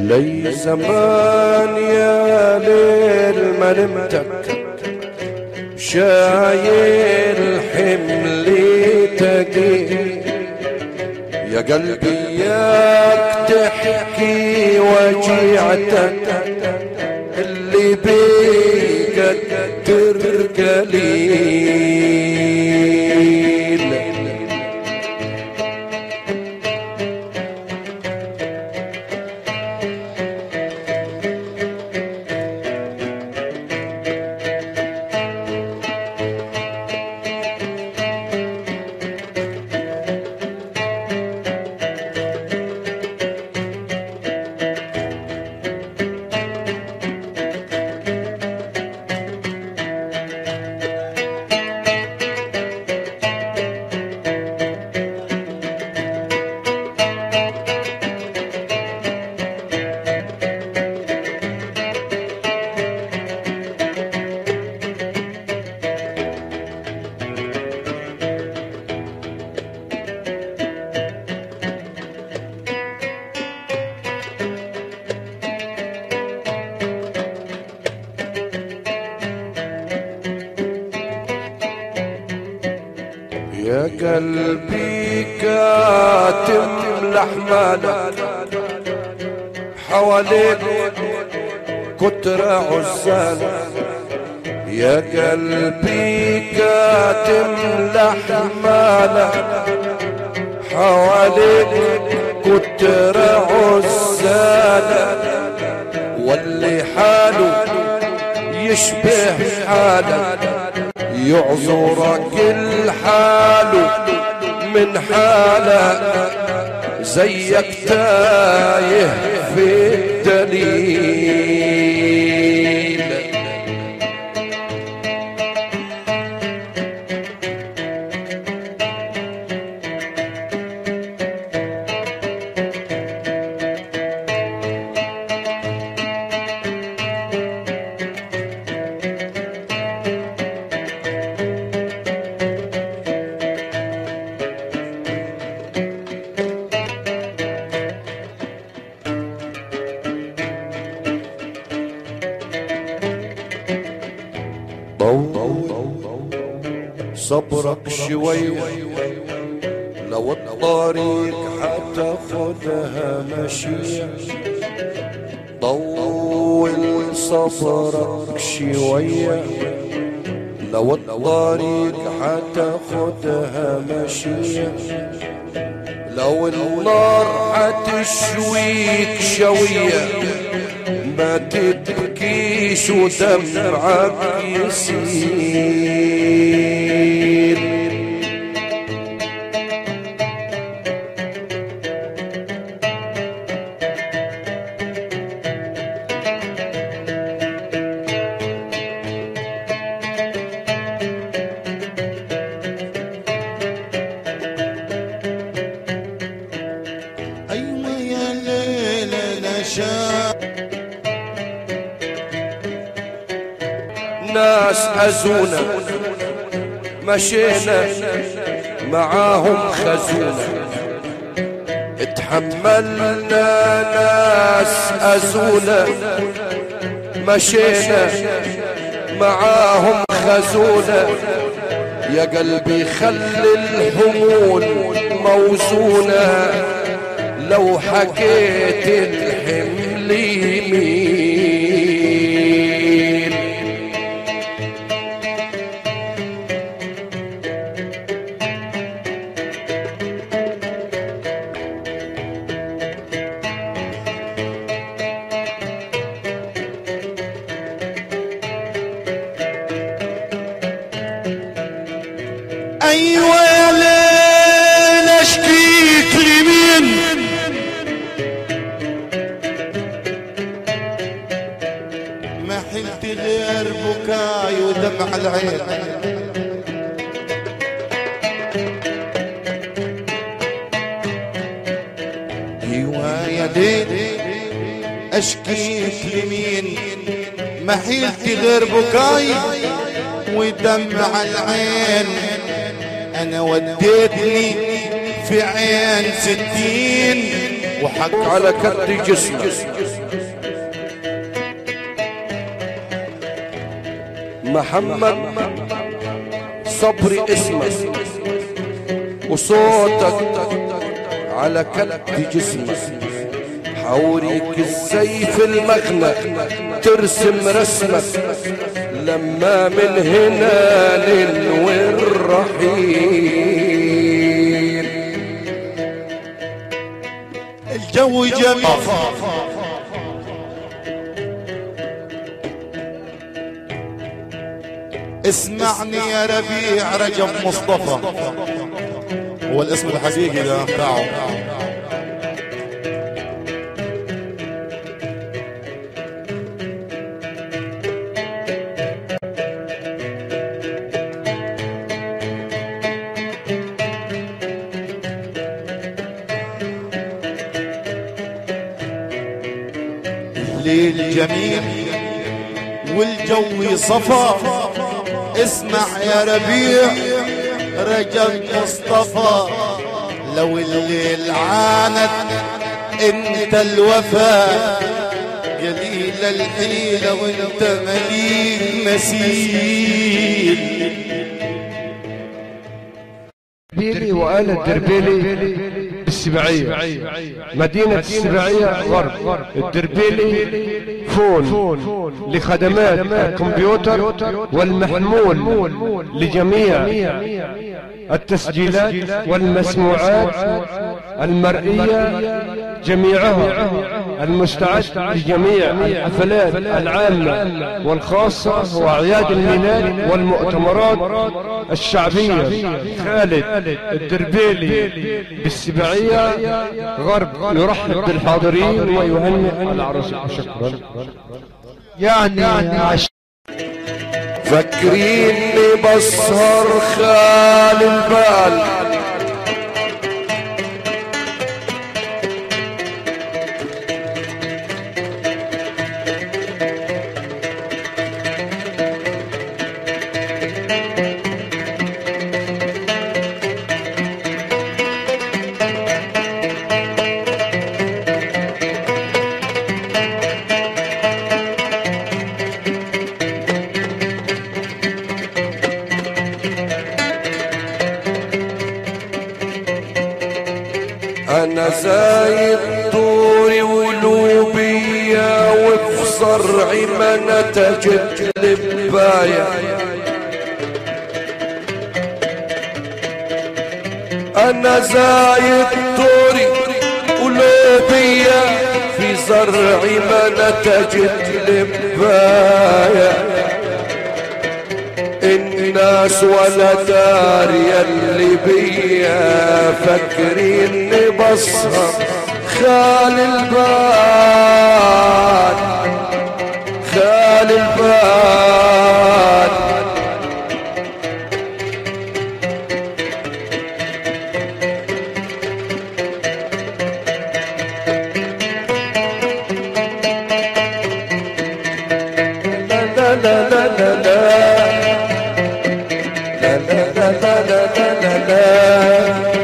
لي زمان يا ليل ما نمتك شايل حملي تقيل يا قلبي ياك تحكي وجيعتك اللي بيك قليل يا قلبي كاتم لحمالك حواليك كتر عزال يا قلبي كاتم لحمالك حواليك كتر عزال واللي حاله يشبه حالك يعذرك الحال من حالك زيك تايه في الدليل طول صبرك شوي لو الطريق حتاخدها مشية طول صبرك شوية لو الطريق حتاخدها مشية لو النار حتشويك شوية ما تبكيش ودمعك يسيل أيوة يا ليلة نشاء ناس أزونا مشينا معاهم خزونا اتحملنا ناس أزونا مشينا معاهم خزونا يا قلبي خلي الهمول موزونة لو حكيت الحمل يمين أيوة يا ليل أشكيك لمين ما حلت غير بكاي ودمع العين ايوه يا ليل اشكيك لمين ما حيلتي غير بكاي ودمع العين انا وديتني في عين ستين وحق على كد جسمه محمد صبري اسمك وصوتك على كد جسمك حوريك ازاي في المخنق ترسم رسمك لما من هنا ننوي الرحيل الجو جميل اسمعني يا ربيع رجب مصطفى هو الاسم الحقيقي ده بتاعه الليل جميل والجو صفا اسمع يا ربيع رجب مصطفى لو الليل عانت انت الوفا قليل الحيلة وانت مليل مسيل دربيلي وآل الدربيلي السبعية مدينة السبعية غرب الدربيلي فون لخدمات الكمبيوتر والمحمول لجميع التسجيلات والمسموعات المرئية جميعها المستعد لجميع الحفلات العامة والخاصة وأعياد الميلاد والمؤتمرات الشعبية خالد الدربيلي بالسبعية غرب يرحب بالحاضرين ويهنئ العروس شكرا يعني عش... فاكريني بسهر خال البال انا زايد طوري ولوبية وفي صرعي ما نتجت لباية انا زايد طوري ولوبية في زرعي ما نتجت لباية الناس ولا دارية اللي بيا فاكريني بسهر خال البال خال البال لا لا لا لا لا لا لا لا لا لا لا لا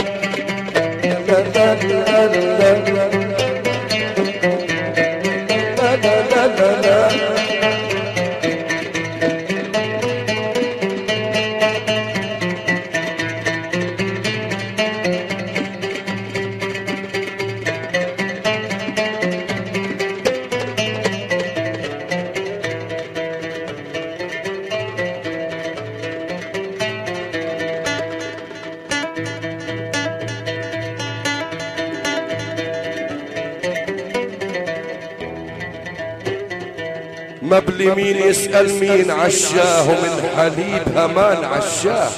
مبلي مين يسأل مين عشاه من حليب همان عشاه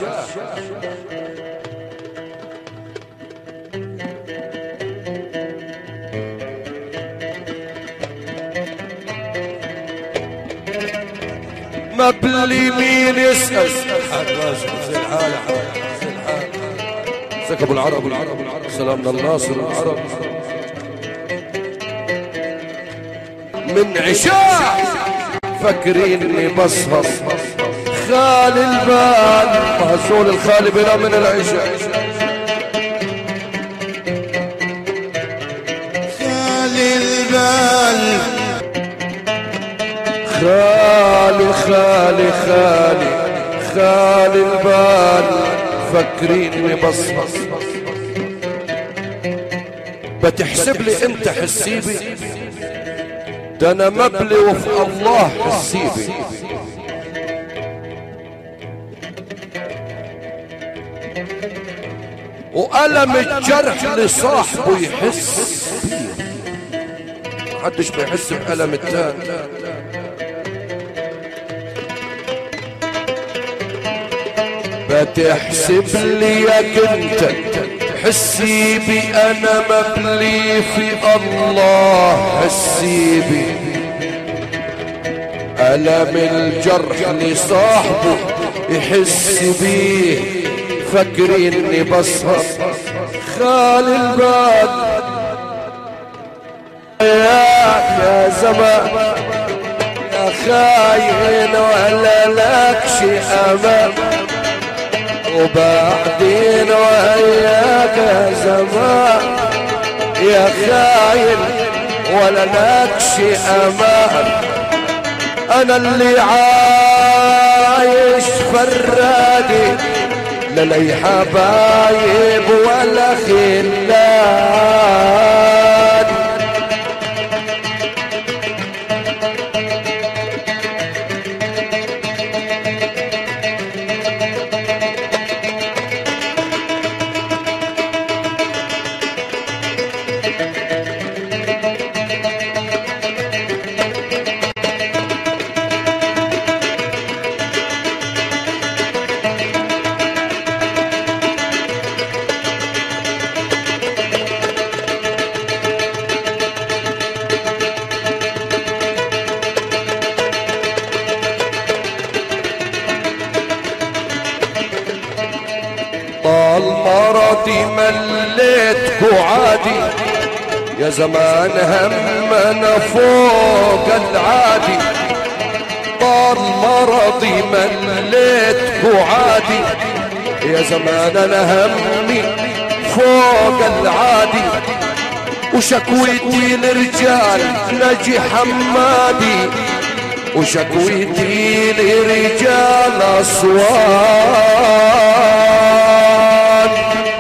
مبلي مين يسأل حاج راشد زي الحال يا حاج زي الحال ازيك ابو العرب العرب العرب سلامنا الناصر العرب من عشاء فاكريني بسهر خال البال مهزول الخالي بلا من العشاء القلب خالي خالي خالي خالي البال فكريني بصمص بتحسب لي انت حسيبي ده انا مبلي وفي الله حسيبي وألم الجرح لصاحبه يحس بيه محدش بيحس بألم التاني بتحسب لي يا كنت حسي بي انا مبلي في الله حسي بي ألم الجرح لصاحبه يحس بيه فاكريني بسهر خالي البال يا يا زمان يا خاين ولا لك شي أمان وبعدين وياك يا زمان يا خاين ولا لك شي أمان أنا اللي عايش فراقي لا لي حبايب ولا خلان طال مرضي مليتكو عادي يا زمان هم انا فوق العادي طال مرضي مليتكو عادي يا زمان انا همي فوق العادي وشكويتي لرجال نجي حمادي وشكويتي لرجال أسوان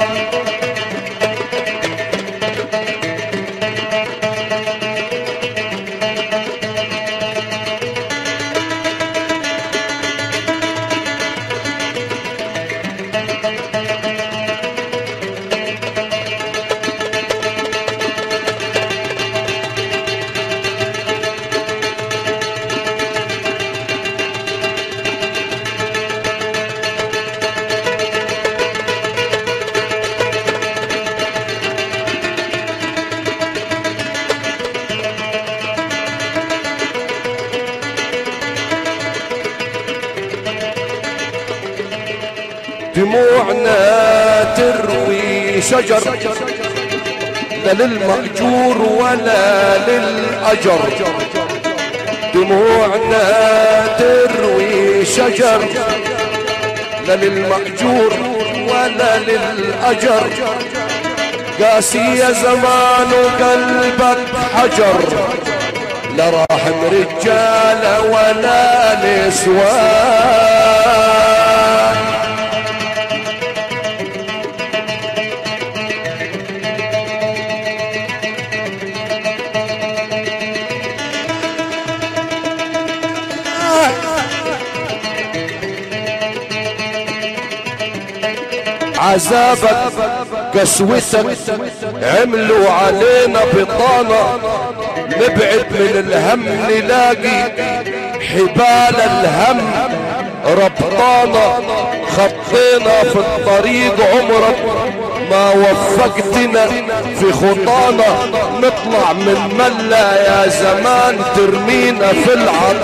دموعنا تروي شجر لا للمأجور ولا للأجر دموعنا تروي شجر لا للمأجور ولا للأجر قاسي يا زمان وقلبك حجر لا راحم رجال ولا نسوان عذابك قسوتك عملوا علينا بطانة نبعد من الهم نلاقي حبال الهم ربطانا خطينا في الطريق عمرك ما وفقتنا في خطانا نطلع من ملا يا زمان ترمينا في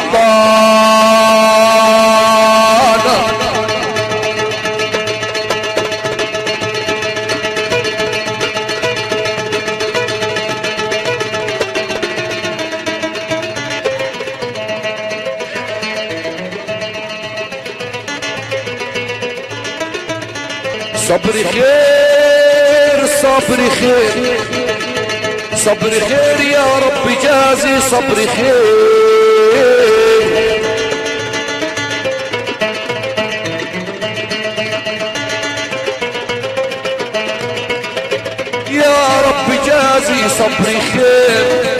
العطانة صبري خير صبري خير صبر خير يا رب جازي صبر خير يا رب جازي صبر خير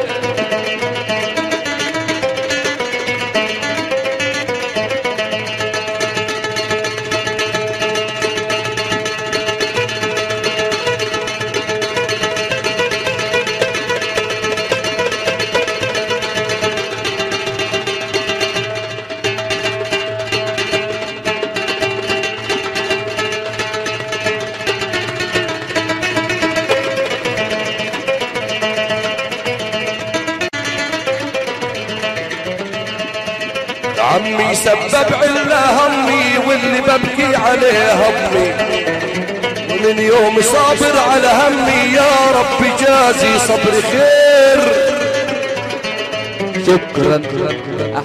عمي سبب عنا همي واللي ببكي عليه همي ومن يوم صابر على همي يا رب جازي صبر خير شكرا